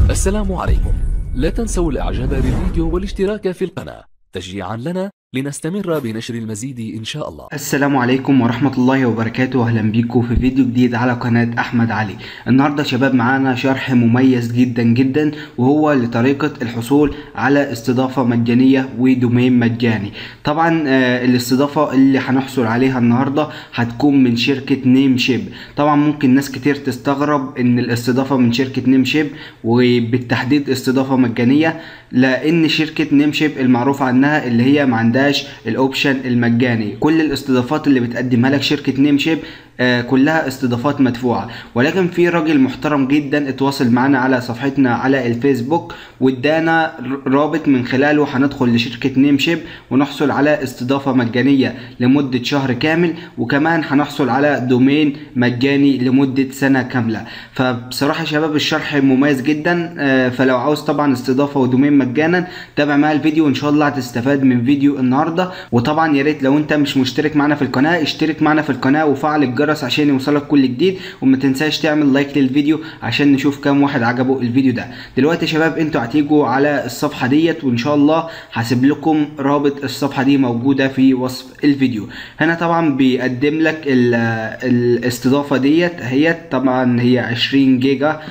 السلام عليكم لا تنسوا الاعجاب بالفيديو والاشتراك في القناة تشجيعا لنا لنستمر بنشر المزيد ان شاء الله السلام عليكم ورحمة الله وبركاته أهلا بيكم في فيديو جديد على قناة أحمد علي النهاردة شباب معانا شرح مميز جدا جدا وهو لطريقة الحصول على استضافة مجانية ودومين مجاني طبعا آه، الاستضافة اللي هنحصل عليها النهاردة هتكون من شركة نيم شيب طبعا ممكن ناس كتير تستغرب ان الاستضافة من شركة نيم شيب وبالتحديد استضافة مجانية لان شركة نيم شيب المعروف عنها اللي هي ما عندهاش الاوبشن المجاني كل الاستضافات اللي بتقدمها لك شركة نيم شيب آه، كلها استضافات مدفوعة ولكن في راجل محترم جدا اتواصل معنا على صفحتنا على الفيسبوك وادانا ر- رابط من خلاله هندخل لشركة نيم شيب ونحصل على استضافة مجانية لمدة شهر كامل وكمان هنحصل على دومين مجاني لمدة سنة كاملة فبصراحة يا شباب الشرح مميز جدا آه، فلو عاوز طبعا استضافة ودومين مجانا تابع معايا الفيديو وان شاء الله هتستفاد من فيديو النهاردة وطبعا يا ريت لو انت مش مشترك معنا في القناة اشترك معنا في القناة وفعل الجرس عشان يوصلك كل جديد وما تنساش تعمل لايك للفيديو عشان نشوف كام واحد عجبه الفيديو ده دلوقتي يا شباب انتوا هتيجوا على الصفحة ديت وان شاء الله هسيب لكم رابط الصفحة دي موجودة في وصف الفيديو هنا طبعا بيقدم لك ال- الاستضافة ديت هي طبعا هي 20 جيجا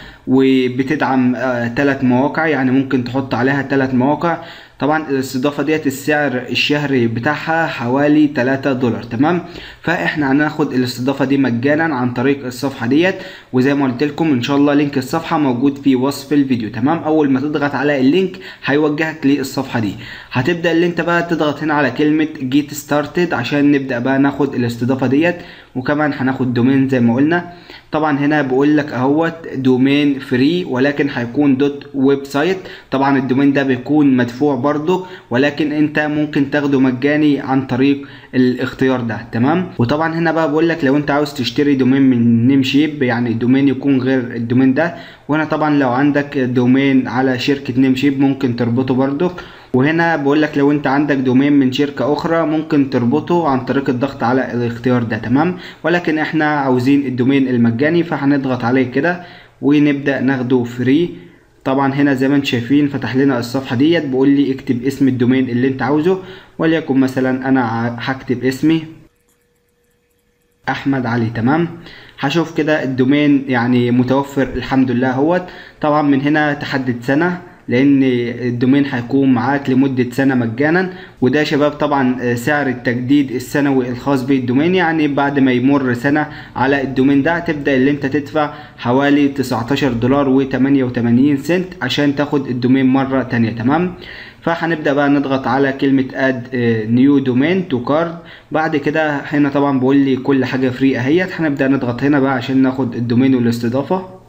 وبتدعم ثلاث مواقع يعني ممكن تحط عليها ثلاث مواقع طبعا الاستضافة ديت السعر الشهري بتاعها حوالي 3 دولار تمام فاحنا هناخد الاستضافة دي مجانا عن طريق الصفحة ديت وزي ما قلت لكم ان شاء الله لينك الصفحة موجود في وصف الفيديو تمام اول ما تضغط على اللينك هيوجهك للصفحة دي هتبدأ اللي انت بقى تضغط هنا على كلمة جيت ستارتد عشان نبدأ بقى ناخد الاستضافة ديت وكمان هناخد دومين زي ما قلنا طبعا هنا بقول لك اهوت دومين فري ولكن هيكون دوت ويب سايت طبعا الدومين ده بيكون مدفوع برضه ولكن انت ممكن تاخده مجاني عن طريق الاختيار ده تمام وطبعا هنا بقى بقول لك لو انت عاوز تشتري دومين من نيم شيب يعني دومين يكون غير الدومين ده وهنا طبعا لو عندك دومين على شركة نيم شيب ممكن تربطه برضه وهنا بقول لك لو انت عندك دومين من شركة اخرى ممكن تربطه عن طريق الضغط على الاختيار ده تمام ولكن احنا عاوزين الدومين المجاني فهنضغط عليه كده ونبدأ ناخده فري طبعا هنا زي ما انتم شايفين فتح لنا الصفحة ديت بيقول لي اكتب اسم الدومين اللي انت عاوزه وليكن مثلا انا ع- هكتب اسمي احمد علي تمام هشوف كده الدومين يعني متوفر الحمد لله اهوت طبعا من هنا تحدد سنة لان الدومين هيكون معاك لمدة سنة مجانا وده يا شباب طبعا سعر التجديد السنوي الخاص بالدومين يعني بعد ما يمر سنة على الدومين ده تبدأ اللي انت تدفع حوالي 19 دولار و88 سنت عشان تاخد الدومين مرة تانية تمام فهنبدأ بقى نضغط على كلمة اد نيو دومين تو كارد بعد كده هنا طبعا بيقول لي كل حاجة فري اهيت هنبدأ نضغط هنا بقى عشان ناخد الدومين والاستضافة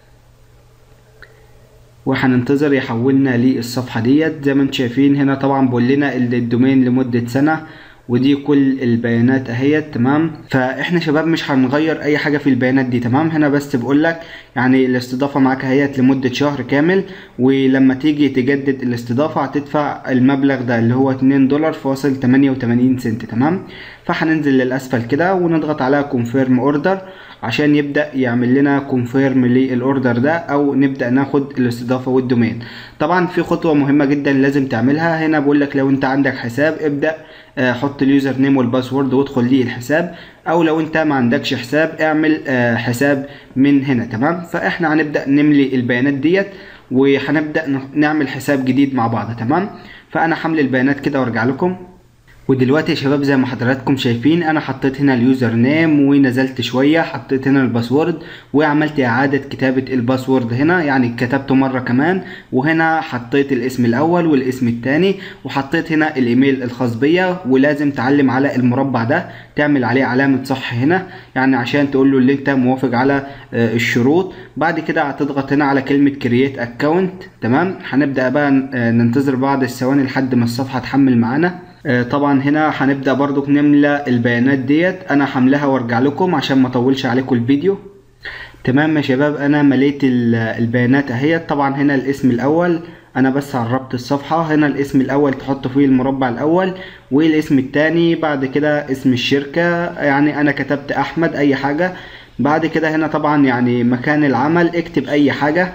وهننتظر يحولنا للصفحة ديت زي ما انتم شايفين هنا طبعا بيقول لنا ال- الدومين لمدة سنة ودي كل البيانات اهيت تمام فاحنا شباب مش هنغير اي حاجة في البيانات دي تمام هنا بس بقول لك يعني الاستضافة معاك اهيت لمدة شهر كامل ولما تيجي تجدد الاستضافة هتدفع المبلغ ده اللي هو 2 دولار فاصل 88 سنت تمام فهننزل للاسفل كده ونضغط على كونفيرم اوردر عشان يبدأ يعمل لنا كونفيرم للاوردر ده او نبدأ ناخد الاستضافة والدومين طبعا في خطوة مهمة جدا لازم تعملها هنا بقول لك لو انت عندك حساب ابدأ آه، حط اليوزر نيم والباسورد وادخل ليه الحساب او لو انت ما عندكش حساب اعمل آه، حساب من هنا تمام فاحنا هنبدأ نملي البيانات ديت وهنبدأ ن- نعمل حساب جديد مع بعض تمام فانا حمل البيانات كده وارجع لكم ودلوقتي يا شباب زي ما حضراتكم شايفين انا حطيت هنا اليوزر نيم ونزلت شوية حطيت هنا الباسورد وعملت اعادة كتابة الباسورد هنا يعني كتبته مرة كمان وهنا حطيت الاسم الاول والاسم التاني وحطيت هنا الايميل الخاص بيا ولازم تعلم على المربع ده تعمل عليه علامة صح هنا يعني عشان تقول له اللي انت موافق على آه، الشروط بعد كده هتضغط هنا على كلمة كرييت اكونت تمام هنبدأ بقى آه، ننتظر بعض الثواني لحد ما الصفحة تحمل معانا آه، طبعا هنا هنبدأ برضو نملى البيانات ديت انا حملها وارجع لكم عشان ما اطولش عليكم الفيديو تمام يا شباب انا مليت ال- البيانات اهيت طبعا هنا الاسم الاول انا بس عربت الصفحة هنا الاسم الاول تحط فيه المربع الاول والاسم التاني بعد كده اسم الشركة يعني انا كتبت احمد اي حاجة بعد كده هنا طبعا يعني مكان العمل اكتب اي حاجة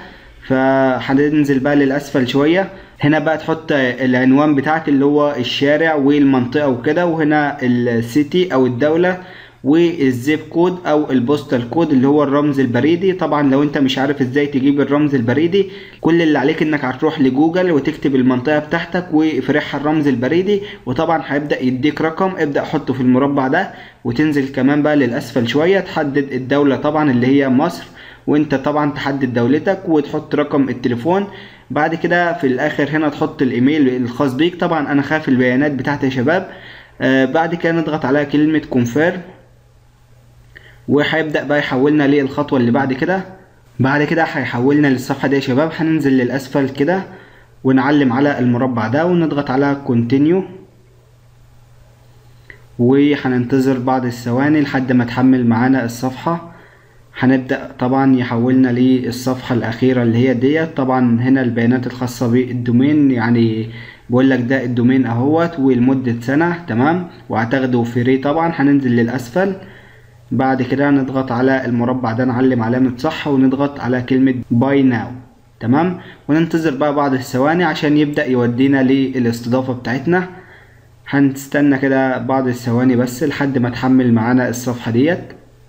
فهننزل بقى للاسفل شويه هنا بقى تحط العنوان بتاعك اللي هو الشارع والمنطقه وكده وهنا السيتي او الدوله والزيب كود او البوستال كود اللي هو الرمز البريدي طبعا لو انت مش عارف ازاي تجيب الرمز البريدي كل اللي عليك انك هتروح لجوجل وتكتب المنطقه بتاعتك وفرحها الرمز البريدي وطبعا هيبدا يديك رقم ابدا حطه في المربع ده وتنزل كمان بقى للاسفل شويه تحدد الدوله طبعا اللي هي مصر وانت طبعا تحدد دولتك وتحط رقم التليفون بعد كده في الاخر هنا تحط الايميل الخاص بيك طبعا انا خاف البيانات بتاعتي يا شباب آه بعد كده نضغط على كلمه كونفيرم وهيبدأ بقى يحولنا للخطوة اللي بعد كده بعد كده هيحولنا للصفحة دي يا شباب هننزل للأسفل كده ونعلم على المربع ده ونضغط على كونتينيو وهننتظر بعض الثواني لحد ما تحمل معانا الصفحة هنبدأ طبعا يحولنا للصفحة الأخيرة اللي هي ديت طبعا هنا البيانات الخاصة بالدومين يعني بقول لك ده الدومين اهوت ولمدة سنة تمام وهتاخده فري طبعا هننزل للأسفل بعد كده نضغط على المربع ده نعلم علامة صح ونضغط على كلمة باي ناو تمام وننتظر بقى بعض الثواني عشان يبدأ يودينا للاستضافة بتاعتنا هنستنى كده بعض الثواني بس لحد ما تحمل معانا الصفحة ديت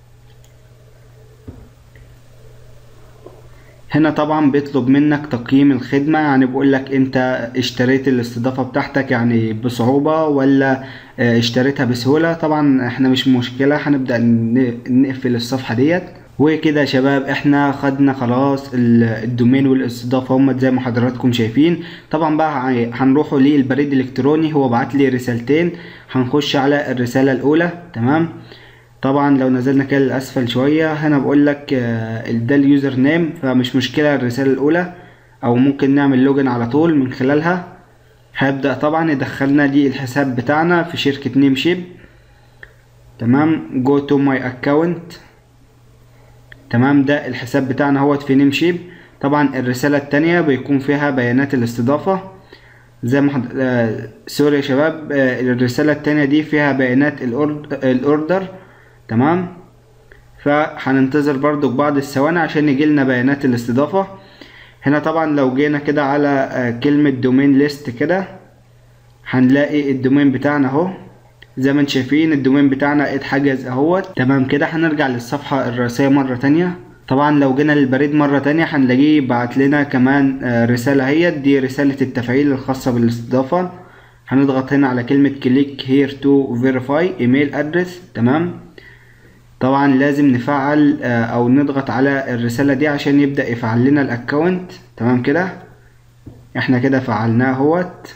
هنا طبعا بيطلب منك تقييم الخدمة يعني بيقول لك انت اشتريت الاستضافة بتاعتك يعني بصعوبة ولا اشتريتها بسهولة طبعا احنا مش مشكلة هنبدأ نقفل الصفحة ديت وكده يا شباب احنا خدنا خلاص الدومين والاستضافة هم زي ما حضراتكم شايفين طبعا بقى هنروحوا للبريد الالكتروني هو بعت لي رسالتين هنخش على الرسالة الاولى تمام طبعا لو نزلنا كده للاسفل شويه هنا بقول لك ده اليوزر نيم فمش مشكله الرساله الاولى او ممكن نعمل لوجن على طول من خلالها هيبدا طبعا يدخلنا دي الحساب بتاعنا في شركه نيم شيب تمام جو تو ماي اكونت تمام ده الحساب بتاعنا هوت في نيم شيب طبعا الرساله التانية بيكون فيها بيانات الاستضافه زي ما حد... آه سوري يا شباب آه الرساله التانية دي فيها بيانات الأورد... الاوردر تمام فهننتظر برضو بعض الثواني عشان يجيلنا بيانات الاستضافة هنا طبعا لو جينا كده على كلمة دومين ليست كده هنلاقي الدومين بتاعنا اهو زي ما انتم شايفين الدومين بتاعنا اتحجز اهوت تمام كده هنرجع للصفحة الرئيسية مرة تانية طبعا لو جينا للبريد مرة تانية هنلاقيه بعت لنا كمان رسالة هي دي رسالة التفعيل الخاصة بالاستضافة هنضغط هنا على كلمة كليك هير تو فيريفاي ايميل ادرس تمام طبعا لازم نفعل او نضغط على الرسالة دي عشان يبدأ يفعل لنا الاكونت تمام كده احنا كده فعلناه اهوت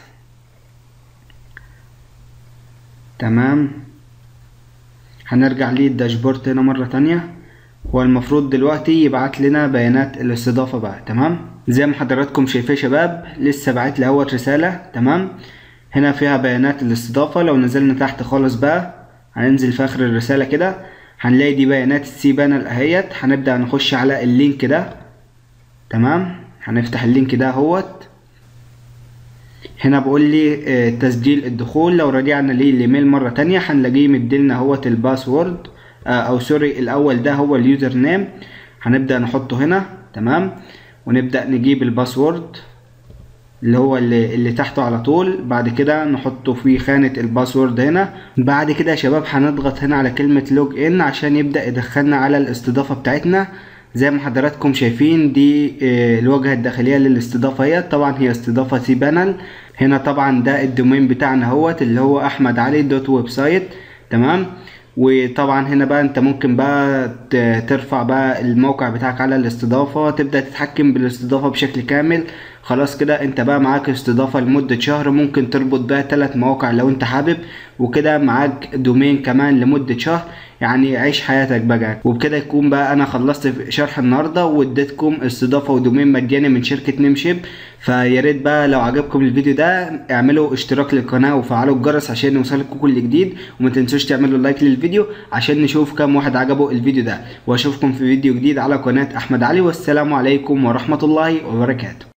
تمام هنرجع للداشبورد هنا مرة تانية هو المفروض دلوقتي يبعت لنا بيانات الاستضافة بقى تمام زي ما حضراتكم شايفين يا شباب لسه بعت لي اهوت رسالة تمام هنا فيها بيانات الاستضافة لو نزلنا تحت خالص بقى هننزل في اخر الرسالة كده هنلاقي دي بيانات السي بانل اهيت هنبدأ نخش على اللينك ده تمام هنفتح اللينك ده اهوت هنا بقول لي تسجيل الدخول لو رجعنا للايميل مرة تانية هنلاقيه مديلنا اهوت الباسورد او سوري الاول ده هو اليوزر نيم هنبدأ نحطه هنا تمام ونبدأ نجيب الباسورد اللي هو اللي, اللي تحته على طول بعد كده نحطه في خانة الباسورد هنا بعد كده يا شباب هنضغط هنا على كلمة لوج ان عشان يبدأ يدخلنا على الاستضافة بتاعتنا زي ما حضراتكم شايفين دي الواجهة الداخلية للاستضافة هي طبعا هي استضافة سي بانل هنا طبعا ده الدومين بتاعنا اهوت اللي هو احمد علي دوت ويب سايت تمام وطبعا هنا بقى انت ممكن بقى ترفع بقى الموقع بتاعك على الاستضافة تبدأ تتحكم بالاستضافة بشكل كامل خلاص كده انت بقى معاك استضافة لمدة شهر ممكن تربط بقى ثلاث مواقع لو انت حابب وكده معاك دومين كمان لمدة شهر يعني عيش حياتك بقى وبكده يكون بقى انا خلصت شرح النهارده واديتكم استضافه ودومين مجاني من شركه نيمشيب فيا ريت بقى لو عجبكم الفيديو ده اعملوا اشتراك للقناه وفعلوا الجرس عشان يوصلكم كل جديد وما تنسوش تعملوا لايك للفيديو عشان نشوف كام واحد عجبه الفيديو ده واشوفكم في فيديو جديد على قناه احمد علي والسلام عليكم ورحمه الله وبركاته